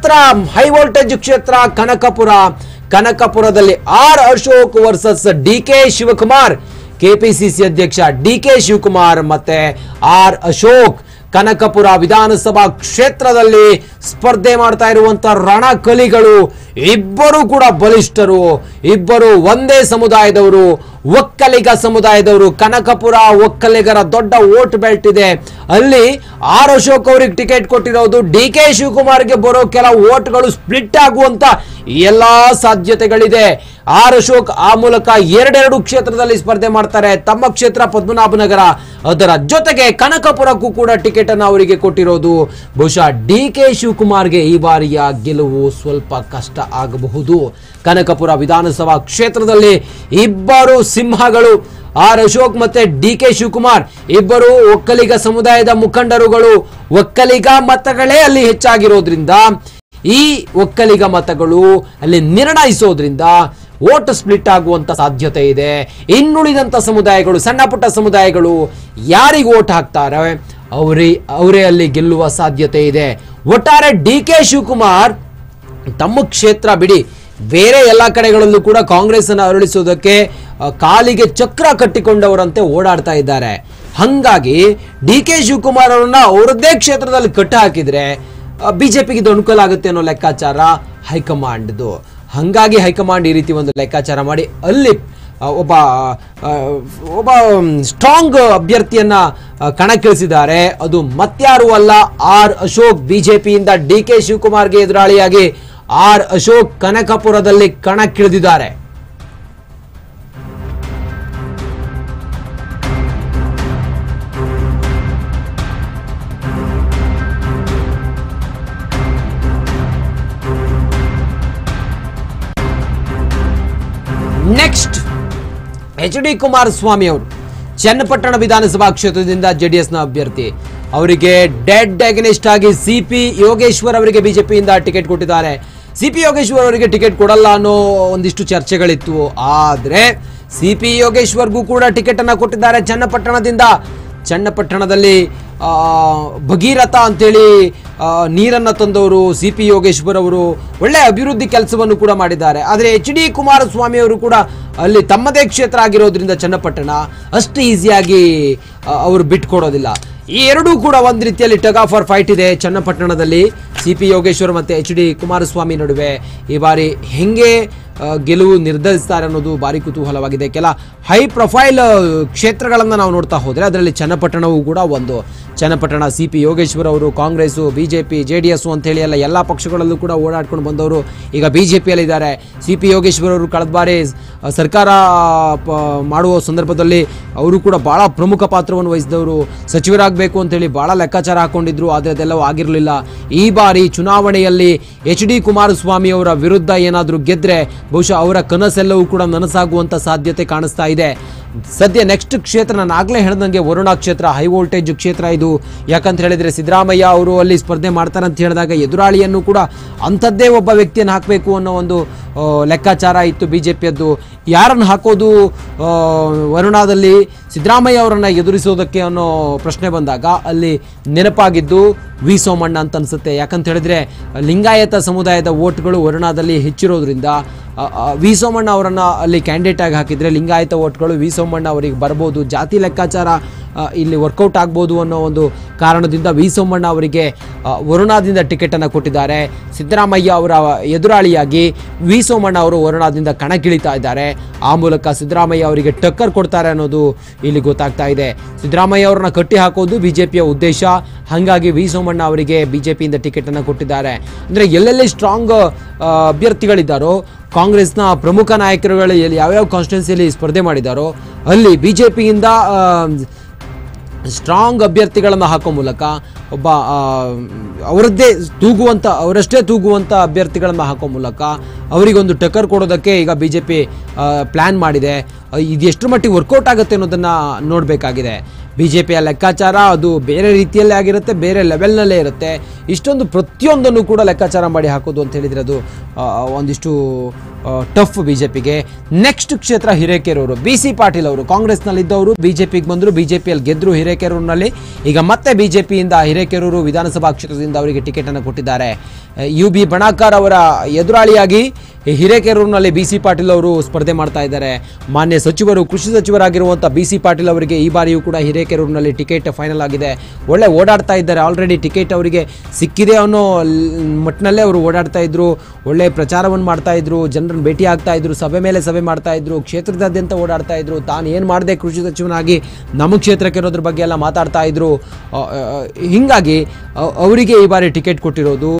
ಕ್ಷೇತ್ರ high voltage ಕ್ಷೇತ್ರ ಕನಕಪುರ ಕನಕಪುರದಲ್ಲಿ R Ashok versus D K Shivakumar KPCC ಅಧ್ಯಕ್ಷ ಡಿ ಕೆ ಶಿವಕುಮಾರ್ ಮತ್ತೆ ಆರ್ ಅಶೋಕ್ ಕನಕಪುರ ವಿಧಾನಸಭಾ ಕ್ಷೇತ್ರದಲ್ಲಿ ಸ್ಪರ್ಧೆ ಮಾಡ್ತಾ ಇರುವಂತ ರಣಕಲಿಗಳು ಇಬ್ಬರು ಕೂಡ ಬಲಿಷ್ಠರು ಇಬ್ಬರು ಒಂದೇ ಸಮುದಾಯದವರು ಒಕ್ಕಲಿಗ ಸಮುದಾಯದವರು ಕನಕಪುರ ಒಕ್ಕಲಿಗರ ದೊಡ್ಡ ವೋಟ್ ಬೆಲ್ಟ್ ಇದೆ ಅಲ್ಲಿ ಆರ್ ಅಶೋಕ್ ಅವರಿಗೆ ಟಿಕೆಟ್ ಕೊಟ್ಟಿರೋದು ಡಿ ಕೆ ಶಿವಕುಮಾರ್ಗೆ ಬರೋ ಕೆಲ ವೋಟ್ಗಳು ಸ್ಪ್ಲಿಟ್ ಆಗುವಂತ ಎಲ್ಲಾ ಸಾಧ್ಯತೆಗಳಿದೆ ಆರ್ ಅಶೋಕ್ ಆ ಮೂಲಕ ಎರಡೆರಡು ಕ್ಷೇತ್ರದಲ್ಲಿ ಸ್ಪರ್ಧೆ ಮಾಡ್ತಾರೆ ತಮ್ಮ ಕ್ಷೇತ್ರ ಪದ್ಮನಾಭನಗರ ಅದರ ಜೊತೆಗೆ ಕನಕಪುರಕ್ಕೂ ಕೂಡ ಟಿಕೆಟ್ ಅನ್ನು ಅವರಿಗೆ ಕೊಟ್ಟಿರೋದು ಬಹುಶಃ ಡಿ ಕೆ ಶಿವಕುಮಾರ್ಗೆ ಈ ಬಾರಿಯ ಗೆಲುವು ಸ್ವಲ್ಪ ಕಷ್ಟ ಆಗಬಹುದು ಕನಕಪುರ ವಿಧಾನಸಭಾ ಕ್ಷೇತ್ರದಲ್ಲಿ ಇಬ್ಬರು ಸಿಂಹಗಳು ಆರ್ ಅಶೋಕ್ ಮತ್ತೆ ಡಿ ಕೆ ಶಿವಕುಮಾರ್ ಇಬ್ಬರು ಒಕ್ಕಲಿಗ ಸಮುದಾಯದ ಮುಖಂಡರುಗಳು ಒಕ್ಕಲಿಗ ಮತಗಳೇ ಅಲ್ಲಿ ಹೆಚ್ಚಾಗಿರೋದ್ರಿಂದ ಈ ಒಕ್ಕಲಿಗ ಮತಗಳು ಅಲ್ಲಿ ನಿರ್ಣಯಿಸೋದ್ರಿಂದ ವೋಟ್ ಸ್ಪ್ಲಿಟ್ ಆಗುವಂತ ಸಾಧ್ಯತೆ ಇದೆ ಇನ್ನುಳಿದಂತ ಸಮುದಾಯಗಳು ಸಣ್ಣ ಪುಟ್ಟ ಸಮುದಾಯಗಳು ಯಾರಿಗೆ ವೋಟ್ ಹಾಕ್ತಾರೆ ಅವರೇ ಅವರೇ ಅಲ್ಲಿ ಗೆಲ್ಲುವ ಸಾಧ್ಯತೆ ಇದೆ ಒಟ್ಟಾರೆ ಡಿ ಕೆ ಶಿವಕುಮಾರ್ ತಮ್ಮ ಕ್ಷೇತ್ರ ಬಿಡಿ ಬೇರೆ ಎಲ್ಲ ಕಡೆಗಳಲ್ಲೂ ಕೂಡ ಕಾಂಗ್ರೆಸ್ ಅನ್ನು ಅರಳಿಸೋದಕ್ಕೆ ಆ, ಕಾಲಿಗೆ ಚಕ್ರ ಕಟ್ಟಿಕೊಂಡವರಂತೆ ಓಡಾಡ್ತಾ ಇದ್ದಾರೆ ಹಂಗಾಗಿ ಡಿ ಕೆ ಶಿವಕುಮಾರ್ ಅವರನ್ನ ಅವರದ್ದೇ ಕ್ಷೇತ್ರದಲ್ಲಿ ಕಟ್ಟ ಹಾಕಿದ್ರೆ ಬಿಜೆಪಿಗೆ ಇದು ಅನುಕೂಲ ಆಗುತ್ತೆ ಅನ್ನೋ ಲೆಕ್ಕಾಚಾರ ಹೈಕಮಾಂಡ್ದು ಹಂಗಾಗಿ ಹೈಕಮಾಂಡ್ ಈ ರೀತಿ ಒಂದು ಲೆಕ್ಕಾಚಾರ ಮಾಡಿ ಅಲ್ಲಿ ಆ, ಒಬ್ಬ ಆ, ಒಬ್ಬ ಸ್ಟ್ರಾಂಗ್ ಅಭ್ಯರ್ಥಿಯನ್ನ ಆ, ಕಣಕ್ಕಿಳಿಸಿದ್ದಾರೆ ಅದು ಮತ್ಯಾರು ಅಲ್ಲ ಆರ್ ಅಶೋಕ್ ಬಿಜೆಪಿಯಿಂದ ಡಿ ಕೆ ಶಿವಕುಮಾರ್ಗೆ ಎದುರಾಳಿಯಾಗಿ ಆರ್ ಅಶೋಕ್ ಕನಕಪುರದಲ್ಲಿ ಕಣಕ್ಕಿಳಿದಿದ್ದಾರೆ ನೆಕ್ಸ್ಟ್ ಎಚ್ ಡಿ ಕುಮಾರಸ್ವಾಮಿ ಅವರು ಚನ್ನಪಟ್ಟಣ ವಿಧಾನಸಭಾ ಕ್ಷೇತ್ರದಿಂದ ಜೆಡಿಎಸ್ನ ಅಭ್ಯರ್ಥಿ ಅವರಿಗೆ ಡೆಡ್ ಅಗೇನಿಸ್ಟ್ ಆಗಿ ಸಿ ಪಿ ಯೋಗೇಶ್ವರ್ ಅವರಿಗೆ ಬಿಜೆಪಿಯಿಂದ ಟಿಕೆಟ್ ಕೊಟ್ಟಿದ್ದಾರೆ ಸಿ ಪಿ ಯೋಗೇಶ್ವರ್ ಅವರಿಗೆ ಟಿಕೆಟ್ ಕೊಡಲ್ಲ ಅನ್ನೋ ಒಂದಿಷ್ಟು ಚರ್ಚೆಗಳಿತ್ತು ಆದ್ರೆ ಸಿ ಪಿ ಯೋಗೇಶ್ವರ್ಗೂ ಕೂಡ ಟಿಕೆಟ್ ಅನ್ನ ಕೊಟ್ಟಿದ್ದಾರೆ ಚನ್ನಪಟ್ಟಣದಿಂದ ಚನ್ನಪಟ್ಟಣದಲ್ಲಿ ಆ, ಭಗೀರಥ ಅಂತೇಳಿ ಆ, ನೀರನ್ನ ತಂದವರು ಸಿ ಪಿ ಯೋಗೇಶ್ವರ್ ಅವರು ಒಳ್ಳೆ ಅಭಿವೃದ್ಧಿ ಕೆಲಸವನ್ನು ಕೂಡ ಮಾಡಿದ್ದಾರೆ ಆದರೆ ಎಚ್ ಡಿ ಕುಮಾರಸ್ವಾಮಿ ಅವರು ಕೂಡ ಅಲ್ಲಿ ತಮ್ಮದೇ ಕ್ಷೇತ್ರ ಆಗಿರೋದ್ರಿಂದ ಚನ್ನಪಟ್ಟಣ ಅಷ್ಟು ಈಸಿಯಾಗಿ ಆ, ಅವರು ಬಿಟ್ಕೊಡೋದಿಲ್ಲ ಈ ಎರಡೂ ಕೂಡ ಒಂದು ರೀತಿಯಲ್ಲಿ ಟಗ್ ಆಫ್ ಫಾರ್ ಫೈಟ್ ಇದೆ ಚನ್ನಪಟ್ಟಣದಲ್ಲಿ ಸಿ ಪಿ ಯೋಗೇಶ್ವರ್ ಮತ್ತು ಎಚ್ ಡಿ ಕುಮಾರಸ್ವಾಮಿ ನಡುವೆ ಈ ಬಾರಿ ಹೆಂಗೆ ಆ, ಗೆಲುವು ನಿರ್ಧರಿಸ್ತಾರೆ ಅನ್ನೋದು ಭಾರಿ ಕುತೂಹಲವಾಗಿದೆ ಕೆಲ ಹೈ ಪ್ರೊಫೈಲ್ ಕ್ಷೇತ್ರಗಳನ್ನು ನಾವು ನೋಡ್ತಾ ಹೋದರೆ ಅದರಲ್ಲಿ ಚನ್ನಪಟ್ಟಣವೂ ಕೂಡ ಒಂದು ಚನ್ನಪಟ್ಟಣ ಸಿ ಪಿ ಯೋಗೇಶ್ವರ್ ಅವರು Congress B J P J D S ಅಂತೇಳಿ ಎಲ್ಲ ಎಲ್ಲ ಪಕ್ಷಗಳಲ್ಲೂ ಕೂಡ ಓಡಾಡ್ಕೊಂಡು ಬಂದವರು ಈಗ ಬಿ ಜೆ ಪಿಯಲ್ಲಿದ್ದಾರೆ ಸಿ ಪಿ ಯೋಗೇಶ್ವರ್ ಅವರು ಕಳೆದ ಬಾರಿ ಆ, ಸರ್ಕಾರ ಪ- ಮಾಡುವ ಸಂದರ್ಭದಲ್ಲಿ ಅವರು ಕೂಡ ಭಾಳ ಪ್ರಮುಖ ಪಾತ್ರವನ್ನು ವಹಿಸಿದವರು ಸಚಿವರಾಗಬೇಕು ಅಂತೇಳಿ ಭಾಳ ಲೆಕ್ಕಾಚಾರ ಹಾಕೊಂಡಿದ್ರು ಆದರೆ ಅದೆಲ್ಲವೂ ಆಗಿರಲಿಲ್ಲ ಈ ಬಾರಿ ಚುನಾವಣೆಯಲ್ಲಿ ಎಚ್ ಡಿ ಕುಮಾರಸ್ವಾಮಿ ಅವರ ವಿರುದ್ಧ ಏನಾದರೂ ಗೆದ್ರೆ ಬಹುಶಃ ಅವರ ಕನಸೆಲ್ಲವೂ ಕೂಡ ನನಸಾಗುವಂಥ ಸಾಧ್ಯತೆ ಕಾಣಿಸ್ತಾ ಇದೆ ಸದ್ಯ ನೆಕ್ಸ್ಟ್ ಕ್ಷೇತ್ರ ನಾನು ಆಗಲೇ ಹೇಳ್ದಂಗೆ ವರುಣಾ ಕ್ಷೇತ್ರ ಹೈ ವೋಲ್ಟೇಜ್ ಕ್ಷೇತ್ರ ಇದು ಯಾಕಂತ ಹೇಳಿದ್ರೆ ಸಿದ್ದರಾಮಯ್ಯ ಅವರು ಅಲ್ಲಿ ಸ್ಪರ್ಧೆ ಮಾಡ್ತಾರೆ ಅಂತ ಹೇಳಿದಾಗ ಎದುರಾಳಿಯನ್ನು ಕೂಡ ಅಂಥದ್ದೇ ಒಬ್ಬ ವ್ಯಕ್ತಿಯನ್ನು ಹಾಕಬೇಕು ಅನ್ನೋ ಒಂದು ಆ, ಲೆಕ್ಕಾಚಾರ ಇತ್ತು ಬಿ ಜೆ ಪಿಯದ್ದು ಯಾರನ್ನು ಹಾಕೋದು ಆ, ವರುಣಾದಲ್ಲಿ ಸಿದ್ದರಾಮಯ್ಯ ಅವರನ್ನು ಎದುರಿಸೋದಕ್ಕೆ ಅನ್ನೋ ಪ್ರಶ್ನೆ ಬಂದಾಗ ಅಲ್ಲಿ ನೆನಪಾಗಿದ್ದು ವಿ ಸೋಮಣ್ಣ ಅಂತ ಅನ್ಸುತ್ತೆ ಯಾಕಂತ ಹೇಳಿದ್ರೆ ಲಿಂಗಾಯತ ಸಮುದಾಯದ ವೋಟ್ಗಳು ವರುಣಾದಲ್ಲಿ ಹೆಚ್ಚಿರೋದ್ರಿಂದ ಆ, ಆ, ವಿ ಸೋಮಣ್ಣ ಅವರನ್ನ ಅಲ್ಲಿ ಕ್ಯಾಂಡಿಡೇಟ್ ಆಗಿ ಹಾಕಿದ್ರೆ ಲಿಂಗಾಯತ ವೋಟ್ಗಳು ವಿ ಸೋಮಣ್ಣ ಅವರಿಗೆ ಬರ್ಬೋದು ಜಾತಿ ಲೆಕ್ಕಾಚಾರ ಆ, ಇಲ್ಲಿ ವರ್ಕೌಟ್ ಆಗ್ಬೋದು ಅನ್ನೋ ಒಂದು ಕಾರಣದಿಂದ ವಿ ಸೋಮಣ್ಣ ಅವರಿಗೆ ಆ, ವರುಣಾದಿಂದ ಟಿಕೆಟನ್ನು ಕೊಟ್ಟಿದ್ದಾರೆ ಸಿದ್ದರಾಮಯ್ಯ ಅವರ ಎದುರಾಳಿಯಾಗಿ ವಿ ಸೋಮಣ್ಣ ಅವರು ವರುಣಾದಿಂದ ಕಣಕ್ಕಿಳಿತಾ ಇದ್ದಾರೆ ಆ ಮೂಲಕ ಸಿದ್ದರಾಮಯ್ಯ ಅವರಿಗೆ ಟಕ್ಕರ್ ಕೊಡ್ತಾರೆ ಅನ್ನೋದು ಇಲ್ಲಿ ಗೊತ್ತಾಗ್ತಾ ಇದೆ ಸಿದ್ದರಾಮಯ್ಯ ಅವರನ್ನ ಕಟ್ಟಿ ಹಾಕೋದು ಬಿಜೆಪಿಯ ಉದ್ದೇಶ ಹಾಗಾಗಿ ವಿ ಸೋಮಣ್ಣ ಅವರಿಗೆ ಬಿಜೆಪಿಯಿಂದ ಟಿಕೆಟನ್ನು ಕೊಟ್ಟಿದ್ದಾರೆ ಅಂದರೆ ಎಲ್ಲೆಲ್ಲಿ ಸ್ಟ್ರಾಂಗ್ ಅಭ್ಯರ್ಥಿಗಳಿದ್ದಾರೋ ಕಾಂಗ್ರೆಸ್ನ ಪ್ರಮುಖ ನಾಯಕರುಗಳು ಎಲ್ಲಿ ಯಾವ್ಯಾವ ಕಾನ್ಸ್ಟಿಟ್ಯೂನ್ಸಿಯಲ್ಲಿ ಸ್ಪರ್ಧೆ ಮಾಡಿದ್ದಾರೋ ಅಲ್ಲಿ ಬಿ ಜೆ ಪಿಯಿಂದ ಸ್ಟ್ರಾಂಗ್ ಅಭ್ಯರ್ಥಿಗಳನ್ನು ಹಾಕೋ ಮೂಲಕ ಒಬ್ಬ ಆ, ಅವರದ್ದೇ ತೂಗುವಂಥ ಅವರಷ್ಟೇ ತೂಗುವಂಥ ಅಭ್ಯರ್ಥಿಗಳನ್ನು ಹಾಕೋ ಮೂಲಕ ಅವರಿಗೊಂದು ಟಕ್ಕರ್ ಕೊಡೋದಕ್ಕೆ ಈಗ ಬಿ ಜೆ ಪಿ ಪ್ಲ್ಯಾನ್ ಮಾಡಿದೆ ಆ, ಇದು ಎಷ್ಟು ಮಟ್ಟಿಗೆ ವರ್ಕೌಟ್ ಆಗುತ್ತೆ ಅನ್ನೋದನ್ನು ನೋಡಬೇಕಾಗಿದೆ ಬಿ ಜೆ ಪಿಯ ಲೆಕ್ಕಾಚಾರ ಅದು ಬೇರೆ ರೀತಿಯಲ್ಲೇ ಆಗಿರುತ್ತೆ ಬೇರೆ ಲೆವೆಲ್ನಲ್ಲೇ ಇರುತ್ತೆ ಇಷ್ಟೊಂದು ಪ್ರತಿಯೊಂದನ್ನು ಕೂಡ ಲೆಕ್ಕಾಚಾರ ಮಾಡಿ ಹಾಕೋದು ಅಂತ ಹೇಳಿದರೆ ಅದು ಆ, ಒಂದಿಷ್ಟು ಟಫ್ ಬಿ ಜೆ ಪಿಗೆ ನೆಕ್ಸ್ಟ್ ಕ್ಷೇತ್ರ ಹಿರೇಕೆರೂರು ಬಿ ಸಿ ಪಾಟೀಲ್ ಅವರು ಕಾಂಗ್ರೆಸ್ನಲ್ಲಿದ್ದವರು ಬಿ ಜೆ ಪಿಗೆ ಬಂದರು ಬಿ ಜೆ ಪಿಯಲ್ಲಿ ಗೆದ್ದರು ಹಿರೇಕೆರೂರಿನಲ್ಲಿ ಈಗ ಮತ್ತೆ ಬಿ ಜೆ ಪಿಯಿಂದ ಹಿರೇಕೆರೂರು ವಿಧಾನಸಭಾ ಕ್ಷೇತ್ರದಿಂದ ಅವರಿಗೆ ಟಿಕೆಟನ್ನು ಕೊಟ್ಟಿದ್ದಾರೆ ಯು ಬಿ ಬಣಾಕರ್ ಅವರ ಎದುರಾಳಿಯಾಗಿ ಹಿರೇಕೆರೂರಿನಲ್ಲಿ ಬಿ ಸಿ ಪಾಟೀಲ್ ಅವರು ಸ್ಪರ್ಧೆ ಮಾಡ್ತಾ ಇದ್ದಾರೆ ಮಾನ್ಯ ಸಚಿವರು ಕೃಷಿ ಸಚಿವರಾಗಿರುವಂಥ ಬಿ ಸಿ ಪಾಟೀಲ್ ಅವರಿಗೆ ಈ ಬಾರಿಯೂ ಕೂಡ ಹಿರೇಕೆರೂರಿನಲ್ಲಿ ಟಿಕೆಟ್ ಫೈನಲ್ ಆಗಿದೆ ಒಳ್ಳೆ ಓಡಾಡ್ತಾ ಇದ್ದಾರೆ ಆಲ್ರೆಡಿ ಟಿಕೆಟ್ ಅವರಿಗೆ ಸಿಕ್ಕಿದೆ ಅನ್ನೋ ಲ್- ಮಟ್ಟಿನಲ್ಲೇ ಅವರು ಓಡಾಡ್ತಾ ಇದ್ರು ಒಳ್ಳೆ ಪ್ರಚಾರವನ್ನು ಮಾಡ್ತಾ ಇದ್ರು ಜನರನ್ನು ಭೇಟಿ ಆಗ್ತಾ ಇದ್ರು ಸಭೆ ಮೇಲೆ ಸಭೆ ಮಾಡ್ತಾ ಇದ್ರು ಕ್ಷೇತ್ರದಾದ್ಯಂತ ಓಡಾಡ್ತಾ ಇದ್ರು ತಾನು ಏನು ಮಾಡಿದೆ ಕೃಷಿ ಸಚಿವನಾಗಿ ನಮ್ಮ ಕ್ಷೇತ್ರಕ್ಕೆ ಇರೋದ್ರ ಬಗ್ಗೆ ಎಲ್ಲ ಮಾತಾಡ್ತಾ ಇದ್ರು ಆ, ಆ, ಹಿಂಗಾಗಿ ಅ- ಅವರಿಗೆ ಈ ಬಾರಿ ಟಿಕೆಟ್ ಕೊಟ್ಟಿರೋದು